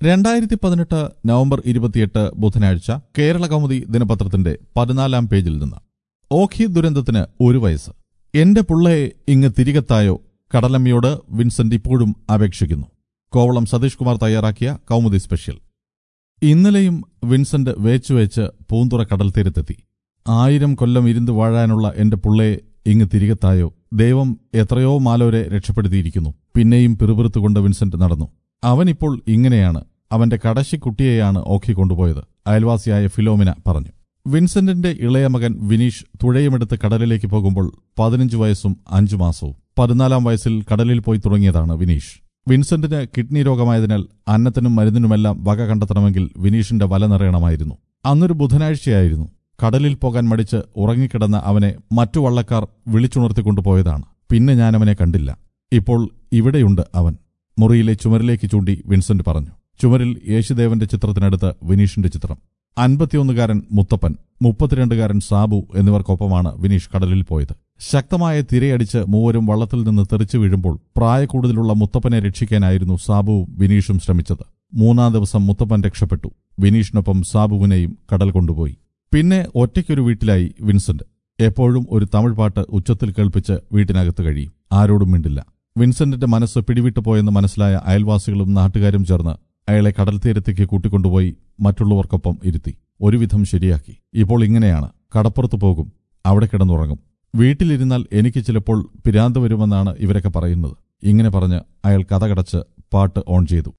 രണ്ടായിരത്തി പതിനെട്ട് നവംബർ ഇരുപത്തിയെട്ട് ബുധനാഴ്ച കേരള കൗമുദി ദിനപത്രത്തിന്റെ പതിനാലാം പേജിൽ നിന്ന് ഓഖി ദുരന്തത്തിന് ഒരു വയസ്സ് എന്റെ പുള്ളയെ ഇങ്ങ് തിരികെത്തായോ കടലമ്മയോട് വിൻസെന്റ് ഇപ്പോഴും അപേക്ഷിക്കുന്നു കോവളം സതീഷ് കുമാർ തയ്യാറാക്കിയ കൗമുദി സ്പെഷ്യൽ ഇന്നലെയും വിൻസെന്റ് വേച്ചുവേച്ച് പൂന്തുറ കടൽ തീരത്തെത്തി ആയിരം കൊല്ലം ഇരുന്ന് വാഴാനുള്ള എന്റെ പുള്ളയെ ഇങ്ങ് തിരികെത്തായോ ദൈവം എത്രയോ മാലോരെ രക്ഷപ്പെടുത്തിയിരിക്കുന്നു പിന്നെയും പിറുപിറുത്തുകൊണ്ട് വിൻസെന്റ് നടന്നു അവനിപ്പോൾ ഇങ്ങനെയാണ് അവന്റെ കടശിക്കുട്ടിയെയാണ് ഓഖി കൊണ്ടുപോയത് അയൽവാസിയായ ഫിലോമിന പറഞ്ഞു വിൻസെന്റിന്റെ ഇളയ മകൻ വിനീഷ് തുഴയുമെടുത്ത് കടലിലേക്ക് പോകുമ്പോൾ പതിനഞ്ച് വയസ്സും അഞ്ചു മാസവും പതിനാലാം വയസ്സിൽ കടലിൽ പോയി തുടങ്ങിയതാണ് വിനീഷ് വിൻസെന്റിന് കിഡ്നി രോഗമായതിനാൽ അന്നത്തിനും മരുന്നിനുമെല്ലാം വക കണ്ടെത്തണമെങ്കിൽ വിനീഷിന്റെ വല നിറയണമായിരുന്നു അന്നൊരു ബുധനാഴ്ചയായിരുന്നു കടലിൽ പോകാൻ മടിച്ച് ഉറങ്ങിക്കിടന്ന അവനെ മറ്റു വള്ളക്കാർ വിളിച്ചുണർത്തിക്കൊണ്ടുപോയതാണ് പിന്നെ ഞാൻ അവനെ കണ്ടില്ല ഇപ്പോൾ ഇവിടെയുണ്ട് അവൻ മുറിയിലെ ചുമരിലേക്ക് ചൂണ്ടി വിൻസെന്റ് പറഞ്ഞു ചുമരിൽ യേശുദേവന്റെ ചിത്രത്തിനടുത്ത് വിനീഷിന്റെ ചിത്രം അൻപത്തിയൊന്നുകാരൻ മുത്തപ്പൻ മുപ്പത്തിരണ്ടുകാരൻ സാബു എന്നിവർക്കൊപ്പമാണ് വിനീഷ് കടലിൽ പോയത് ശക്തമായ തിരയടിച്ച് മൂവരും വള്ളത്തിൽ നിന്ന് തെറിച്ചു വീഴുമ്പോൾ പ്രായക്കൂടുതലുള്ള മുത്തപ്പനെ രക്ഷിക്കാനായിരുന്നു സാബുവും വിനീഷും ശ്രമിച്ചത് മൂന്നാം ദിവസം മുത്തപ്പൻ രക്ഷപ്പെട്ടു വിനീഷിനൊപ്പം സാബുവിനെയും കടൽ കൊണ്ടുപോയി പിന്നെ ഒറ്റയ്ക്കൊരു വീട്ടിലായി വിൻസെന്റ് എപ്പോഴും ഒരു തമിഴ് പാട്ട് ഉച്ചത്തിൽ കേൾപ്പിച്ച് വീട്ടിനകത്ത് കഴിയും ആരോടും മിണ്ടില്ല വിൻസെന്റിന്റെ മനസ്സ് പിടിവിട്ടു പോയെന്ന് മനസ്സിലായ അയൽവാസികളും നാട്ടുകാരും ചേർന്ന് അയാളെ കടൽ തീരത്തേക്ക് കൂട്ടിക്കൊണ്ടുപോയി മറ്റുള്ളവർക്കൊപ്പം ഇരുത്തി ഒരുവിധം ശരിയാക്കി ഇപ്പോൾ ഇങ്ങനെയാണ് കടപ്പുറത്ത് പോകും അവിടെ കിടന്നുറങ്ങും വീട്ടിലിരുന്നാൽ എനിക്ക് ചിലപ്പോൾ പിരാന്ത് വരുമെന്നാണ് ഇവരൊക്കെ പറയുന്നത് ഇങ്ങനെ പറഞ്ഞ് അയാൾ കഥകടച്ച് പാട്ട് ഓൺ ചെയ്തു